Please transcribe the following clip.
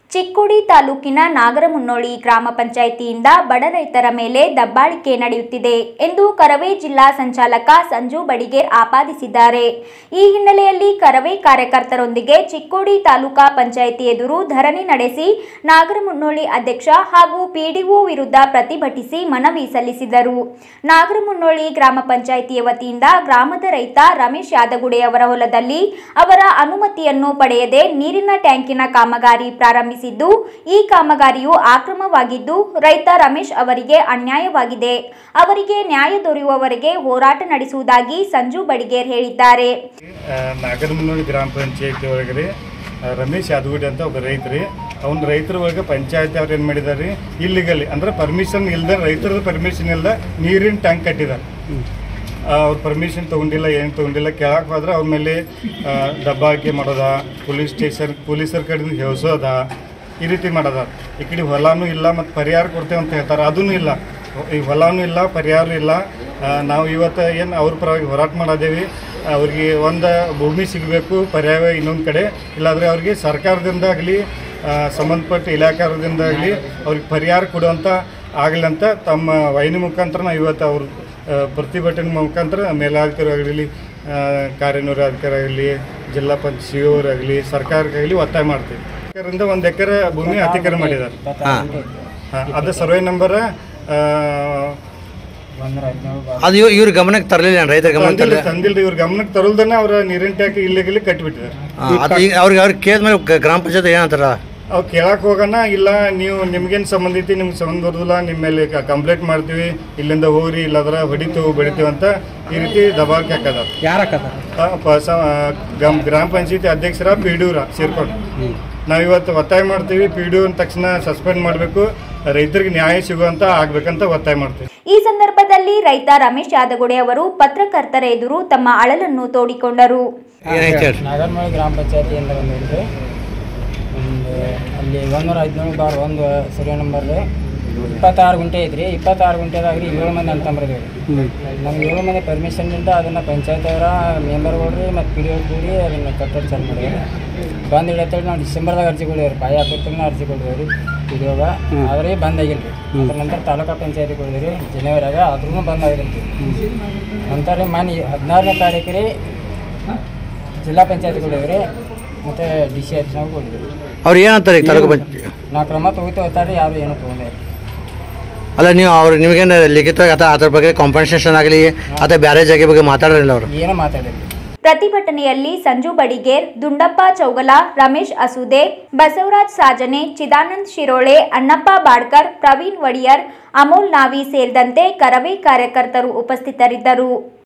ಚಿಕ್ಕೋಡಿ ತಾಲೂಕಿನ ನಾಗರಮುನ್ನೋಳಿ ಗ್ರಾಮ ಪಂಚಾಯಿತಿಯಿಂದ ಬಡ ರೈತರ ಮೇಲೆ ದಬ್ಬಾಳಿಕೆ ನಡೆಯುತ್ತಿದೆ ಎಂದು ಕರವೇ ಜಿಲ್ಲಾ ಸಂಚಾಲಕ ಸಂಜು ಬಡಿಗೇರ್ ಆಪಾದಿಸಿದ್ದಾರೆ ಈ ಹಿನ್ನೆಲೆಯಲ್ಲಿ ಕರವೇ ಕಾರ್ಯಕರ್ತರೊಂದಿಗೆ ಚಿಕ್ಕೋಡಿ ತಾಲೂಕಾ ಪಂಚಾಯಿತಿ ಎದುರು ಧರಣಿ ನಡೆಸಿ ನಾಗರಮುನ್ನೋಳಿ ಅಧ್ಯಕ್ಷ ಹಾಗೂ ಪಿಡಿಒ ವಿರುದ್ಧ ಪ್ರತಿಭಟಿಸಿ ಮನವಿ ಸಲ್ಲಿಸಿದರು ನಾಗರಮುನ್ನೋಳಿ ಗ್ರಾಮ ಪಂಚಾಯಿತಿಯ ವತಿಯಿಂದ ಗ್ರಾಮದ ರೈತ ರಮೇಶ್ ಯಾದಗುಡೆ ಅವರ ಹೊಲದಲ್ಲಿ ಅವರ ಅನುಮತಿಯನ್ನು ಪಡೆಯದೆ ನೀರಿನ ಟ್ಯಾಂಕಿನ ಕಾಮಗಾರಿ ಪ್ರಾರಂಭಿಸಿದ್ದು ಈ ಕಾಮಗಾರಿಯು ಆಕ್ರಮವಾಗಿದ್ದು ರೈತ ರಮೇಶ್ ಅವರಿಗೆ ಅನ್ಯಾಯವಾಗಿದೆ ಅವರಿಗೆ ನ್ಯಾಯ ದೊರೆಯುವವರೆಗೆ ಹೋರಾಟ ನಡೆಸುವುದಾಗಿ ಸಂಜು ಬಡಿಗೇರ್ ಹೇಳಿದ್ದಾರೆ ನಾಗರಮುನ್ನೋಳಿ ಗ್ರಾಮ ಪಂಚಾಯತಿ ಒಳಗಡೆ ಆ, ರಮೇಶ್ ಯಾದಗುಡಿ ಅಂತ ಒಬ್ಬ ರೈತರಿ ಅವ್ನ ರೈತರ ಒಳಗೆ ಪಂಚಾಯತಿ ಅವ್ರು ಏನು ಮಾಡಿದ್ದಾರೆ ಇಲ್ಲಿಗಲ್ಲಿ ಅಂದ್ರೆ ಪರ್ಮಿಷನ್ ಇಲ್ಲದೆ ರೈತರ ಪರ್ಮಿಷನ್ ಇಲ್ಲದೆ ನೀರಿನ ಟ್ಯಾಂಕ್ ಕಟ್ಟಿದ್ದಾರೆ ಅವ್ರ ಪರ್ಮಿಷನ್ ತೊಗೊಂಡಿಲ್ಲ ಏನು ತೊಗೊಂಡಿಲ್ಲ ಕೇಳಕ್ಕೆ ಹೋದ್ರೆ ಅವ್ರ ಮೇಲೆ ಆ, ದಬ್ಬಾಳಿಕೆ ಮಾಡೋದ ಪೊಲೀಸ್ ಸ್ಟೇಷನ್ ಪೊಲೀಸರ ಕಡೆಯಿಂದ ಹೆವಸೋದ ಈ ರೀತಿ ಮಾಡೋದ ಈ ಕಡೆ ಹೊಲನೂ ಇಲ್ಲ ಮತ್ತು ಪರಿಹಾರ ಕೊಡ್ತೇವೆ ಅಂತ ಹೇಳ್ತಾರೆ ಅದೂ ಇಲ್ಲ ಈ ಹೊಲನೂ ಇಲ್ಲ ಪರಿಹಾರ ಇಲ್ಲ ಆ, ನಾವು ಇವತ್ತು ಏನು ಅವ್ರ ಪರವಾಗಿ ಹೋರಾಟ ಮಾಡೋದೇವಿ ಅವ್ರಿಗೆ ಒಂದು ಭೂಮಿ ಸಿಗಬೇಕು ಪರ್ಯಾಯ ಇನ್ನೊಂದು ಕಡೆ ಇಲ್ಲಾಂದರೆ ಅವ್ರಿಗೆ ಸರ್ಕಾರದಿಂದ ಆಗಲಿ ಸಂಬಂಧಪಟ್ಟ ಇಲಾಖಾದಿಂದ ಆಗಲಿ ಅವ್ರಿಗೆ ಪರಿಹಾರ ಕೊಡುವಂಥ ಆಗಲಿ ಅಂತ ತಮ್ಮ ವಾಹಿನಿ ಮುಖಾಂತರ ನಾವು ಇವತ್ತು ಅವ್ರ ಆ, ಪ್ರತಿಭಟನೆ ಮುಖಾಂತರ ಮೇಲಾಧಿಕಾರಿ ಆಗಲಿ ಕಾರ್ಯನಿರ್ವಾಹಕರು ಆಗಲಿ ಜಿಲ್ಲಾ ಪಂಚ ಸಿ ಆಗಲಿ ಸರ್ಕಾರಕ್ಕಾಗಲಿ ಒತ್ತಾಯ ಮಾಡ್ತೀವಿ ಸರ್ಕಾರದಿಂದ ಒಂದು ಎಕರೆ ಭೂಮಿ ಅತಿಕ್ರಮಣ ಮಾಡಿದ್ದಾರೆ ಹಾಂ ಅದು ಸರ್ವೆ ನಂಬರ್ ಅದು ಇವ್- ಇವ್ರ ಗಮನಕ್ಕೆ ತರಲಿಲ್ಲ ರೈತರ ಗಮನಕ್ಕೆ ತಂದಿಲ್ಲ ತರಲಿಲ್ಲ ತಂದಿಲ್ರಿ ಇವ್ರ ಗಮನಕ್ಕೆ ತರೋಲ್ದನ್ನ ಅವ್ರ ನೀರಿನ ಟ್ಯಾಂಕ್ ಇಲ್ಲಿಗಲ್ಲಿ ಕಟ್ಟಿಬಿಟ್ಟಿದ್ದಾರೆ ಅದು ಈಗ ಅವ್ರಿಗೆ ಅವ್ರಿಗೆ ಕೇಳಿದ ಮೇಲೆ ಗ- ಗ್ರಾಮ ಪಂಚಾಯತ್ ಏನಂತಾರ ಅವ್ ಕೇಳಕ್ ಹೋಗೋಣ ಇಲ್ಲ ನೀವು ನಿಮ್ಗೇನು ಸಂಬಂಧ ಐತಿ ನಿಮ್ಗೆ ಸಂಬಂಧ ಬರೋದಿಲ್ಲ ನಿಮ್ಮ ಮೇಲೆ ಕಂಪ್ಲೇಂಟ್ ಮಾಡ್ತೀವಿ ಇಲ್ಲಿಂದ ಹೋಗ್ರಿ ಇಲ್ಲಾಂದ್ರೆ ಹೊಡಿತೀವಿ ಬಡಿತೀವಿ ಅಂತ ಈ ರೀತಿ ದಬಾಳಿಕೆ ಹಾಕದ ಯಾರ ಗ್ರಾಮ ಪಂಚಾಯತಿ ಅಧ್ಯಕ್ಷರ ಪಿ ಡಿ ಸೇರ್ಕೊಂಡು ನಾವು ಇವತ್ತು ಒತ್ತಾಯ ಮಾಡ್ತೀವಿ ಪಿ ಡಿ ತಕ್ಷಣ ಸಸ್ಪೆಂಡ್ ಮಾಡಬೇಕು ರೈತರಿಗೆ ನ್ಯಾಯ ಸಿಗುವಂತ ಆಗ್ಬೇಕಂತ ಒತ್ತಾಯ ಮಾಡ್ತೀವಿ ಈ ಸಂದರ್ಭದಲ್ಲಿ ರೈತ ರಮೇಶ್ ಯಾದಗುಡೆ ಅವರು ಪತ್ರಕರ್ತರ ಎದುರು ತಮ್ಮ ಅಳಲನ್ನು ತೋಡಿಕೊಂಡರು ಏನಾಯ್ತು ಹೇಳ್ರಿ ನಾಗರಮೂಳಿ ಗ್ರಾಮ ಪಂಚಾಯತಿಯಿಂದ ಬಂದಿದ್ರಿ ಒಂದು ಅಲ್ಲಿ ಒಂದೂರ ಹದಿನೇಳು ಬಾರ್ ಒಂದು ಸರ್ವೆ ನಂಬರ್ ಇಪ್ಪತ್ತಾರು ಗುಂಟೆ ಐತ್ರಿ ಇಪ್ಪತ್ತಾರು ಗುಂಟೆದಾಗ್ರಿ ಏಳು ಮಂದಿ ಅಂತಂಬರ್ದೇವೆ ನಮ್ಗೆ ಏಳು ಮಂದಿ ಪರ್ಮಿಷನ್ನಿಂದ ಅದನ್ನು ಪಂಚಾಯತ್ ಅವರ ಮೆಂಬರ್ಗಳ್ರಿ ಮತ್ತು ಪಿ ಡಿ ಕೂಡಿ ಅದನ್ನು ಕಟ್ಟಡ ಚಾಲು ಮಾಡಿದ್ವಿ ಬಂದ್ ಹಿಡಿಯತ್ತೇಳಿ ನಾವು ಡಿಸೆಂಬರ್ದಾಗ ಅರ್ಜಿ ಕೊಡಿವ್ರಿ ಬಾಯಿ ಹಾಕೋತನ ಅರ್ಜಿ ಕೊಡಿದ್ವಿ ಪಿ ಡಿ ಒಗ ಆದ್ರೆ ಬಂದ್ ಆಗಿಲ್ಲ ರೀ ಅದ್ರ ನಂತರ ತಾಲೂಕಾ ಪಂಚಾಯತಿ ಕೊಡಿದ್ರಿ ಜನವರಿಯಾಗ ಅದ್ರೂ ಬಂದ್ ಆಗಿರಂತಿ ನಂತರ ರೀ ಮನೆ ಹದಿನಾರನೇ ತಾರೀಕು ರೀ ಜಿಲ್ಲಾ ಪಂಚಾಯತಿ ಕೊಡಿದ್ರಿ ಮತ್ತು ಡಿ ಸಿ ಆಫೀಸ್ನಾಗ ಕೊಡಿದ್ರಿ ಅವ್ರು ಏನಂತಾರೆ ಈಗ ತಾಲೂಕು ಪಂಚಾಯತ್ ನಾ ಕ್ರಮ ತೊಗೋತೀವಿ ಹೋಗ್ತಾರೆ ಯಾರು ಏನು ತೊಗೊಂಡೆ ಅಲ್ಲ ನೀವು ಅವ್ರು ನಿಮಗೇನು ಲಿಖಿತವಾಗಿ ಅಥವಾ ಅದ್ರ ಬಗ್ಗೆ ಕಾಂಪನ್ಸೇಷನ್ ಆಗಲಿ ಅಥವಾ ಬೇರೆ ಜಾಗ ಬಗ್ಗೆ ಮಾತಾಡಿರಲಿಲ್ಲ ಅವರು ಏನು ಮಾತಾಡಿಲ್ಲ ಪ್ರತಿಭಟನೆಯಲ್ಲಿ ಸಂಜು ಬಡಿಗೇರ್ ದುಂಡಪ್ಪ ಚೌಗಲ ರಮೇಶ್ ಅಸುದೆ ಬಸವರಾಜ್ ಸಾಜನೆ ಚಿದಾನಂದ್ ಶಿರೋಳೆ ಅಣ್ಣಪ್ಪ ಬಾಡ್ಕರ್ ಪ್ರವೀಣ್ ವಡಿಯರ್ ಅಮೋಲ್ ನಾವಿ ಸೇರಿದಂತೆ ಕರವೇ ಕಾರ್ಯಕರ್ತರು ಉಪಸ್ಥಿತರಿದ್ದರು